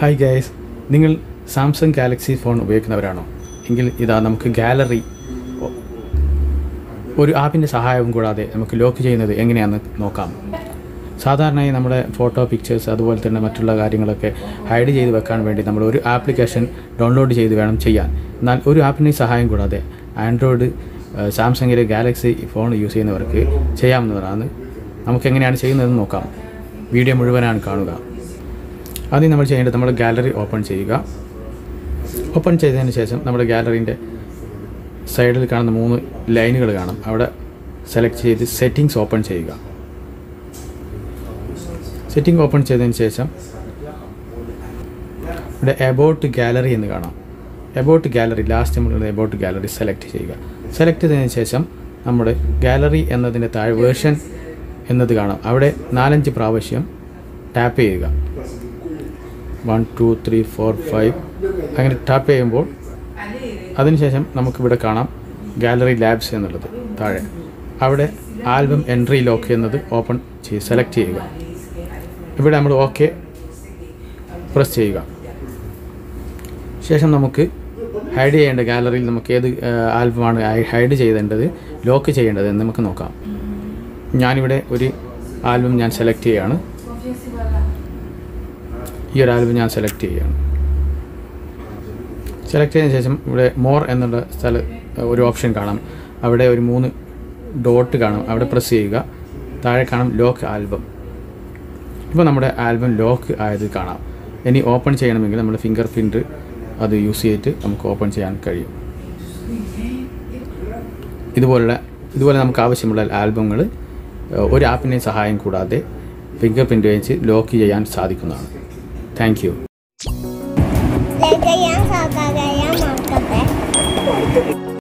hi guys നിങ്ങൾ Samsung Galaxy phone ഉപയോഗിക്കുന്നവരാണോ എങ്കിൽ ഇതാ നമുക്ക് ഗാലറി ഒരു ആപ്പിൻ്റെ സഹായവും കൂടാതെ നമുക്ക് ലോക്ക് ചെയ്യുന്നത് എങ്ങനെയാണെന്ന് നോക്കാം സാധാരണയായി നമ്മുടെ ഫോട്ടോ പിക്ചേഴ്സ് അതുപോലെ തന്നെ മറ്റുള്ള കാര്യങ്ങളൊക്കെ ഹൈഡ് ചെയ്ത് വെക്കാൻ വേണ്ടി നമ്മൾ ഒരു ആപ്ലിക്കേഷൻ ഡൗൺലോഡ് ചെയ്ത് വേണം ചെയ്യാൻ എന്നാൽ ഒരു ആപ്പിൻ്റെ സഹായം കൂടാതെ ആൻഡ്രോയിഡ് സാംസങ്ങിലെ ഗാലക്സി ഫോൺ യൂസ് ചെയ്യുന്നവർക്ക് ചെയ്യാവുന്നതാണ് നമുക്ക് എങ്ങനെയാണ് ചെയ്യുന്നതെന്ന് നോക്കാം വീഡിയോ മുഴുവനാണ് കാണുക ആദ്യം നമ്മൾ ചെയ്യേണ്ടത് നമ്മുടെ ഗാലറി ഓപ്പൺ ചെയ്യുക ഓപ്പൺ ചെയ്തതിന് ശേഷം നമ്മുടെ ഗാലറിൻ്റെ സൈഡിൽ കാണുന്ന മൂന്ന് ലൈനുകൾ കാണാം അവിടെ സെലക്ട് ചെയ്ത് സെറ്റിങ്സ് ഓപ്പൺ ചെയ്യുക സെറ്റിംഗ് ഓപ്പൺ ചെയ്തതിന് ശേഷം ഇവിടെ എബൌട്ട് ഗാലറി എന്ന് കാണാം എബൌട്ട് ഗാലറി ലാസ്റ്റ് നമ്മളുടെ എബൌട്ട് ഗാലറി സെലക്ട് ചെയ്യുക സെലക്ട് ചെയ്തതിന് ശേഷം നമ്മുടെ ഗാലറി എന്നതിൻ്റെ താഴെ വേർഷൻ എന്നത് കാണാം അവിടെ നാലഞ്ച് പ്രാവശ്യം ടാപ്പ് ചെയ്യുക one two three four five അങ്ങനെ ടാപ്പ് ചെയ്യുമ്പോൾ അതിനുശേഷം നമുക്കിവിടെ കാണാം ഗാലറി ലാബ്സ് എന്നുള്ളത് താഴെ അവിടെ ആൽബം എൻട്രി ലോക്ക് എന്നത് ഓപ്പൺ ചെയ്ത് സെലക്ട് ചെയ്യുക ഇവിടെ നമ്മൾ ഓക്കെ പ്രസ് ചെയ്യുക ശേഷം നമുക്ക് ഹൈഡ് ചെയ്യേണ്ട ഗാലറിയിൽ നമുക്ക് ഏത് ആൽബമാണ് ഹൈഡ് ചെയ്തേണ്ടത് ലോക്ക് ചെയ്യേണ്ടത് എന്ന് നമുക്ക് നോക്കാം ഞാനിവിടെ ഒരു ആൽബം ഞാൻ സെലക്ട് ചെയ്യുകയാണ് ഈ ഒരു ആൽബം ഞാൻ സെലക്ട് ചെയ്യുകയാണ് സെലക്ട് ചെയ്തതിന് ശേഷം ഇവിടെ മോർ എന്നുള്ള സ്ഥല ഒരു ഓപ്ഷൻ കാണാം അവിടെ ഒരു മൂന്ന് ഡോട്ട് കാണാം അവിടെ പ്രസ് ചെയ്യുക താഴെ കാണാം ലോക്ക് ആൽബം ഇപ്പോൾ നമ്മുടെ ആൽബം ലോക്ക് ആയത് കാണാം ഇനി ഓപ്പൺ ചെയ്യണമെങ്കിൽ നമ്മുടെ ഫിംഗർ പ്രിൻറ്റ് അത് യൂസ് ചെയ്തിട്ട് നമുക്ക് ഓപ്പൺ ചെയ്യാൻ കഴിയും ഇതുപോലുള്ള ഇതുപോലെ നമുക്ക് ആവശ്യമുള്ള ആൽബങ്ങൾ ഒരു ആപ്പിൻ്റെ സഹായം കൂടാതെ ഫിംഗർ പ്രിൻറ്റ് വെച്ച് ലോക്ക് ചെയ്യാൻ സാധിക്കുന്നതാണ് താങ്ക് യു ലൈക്ക് ചെയ്യാൻ സബ്സ്ക്രൈബ് ചെയ്യാൻ മറക്കട്ടെ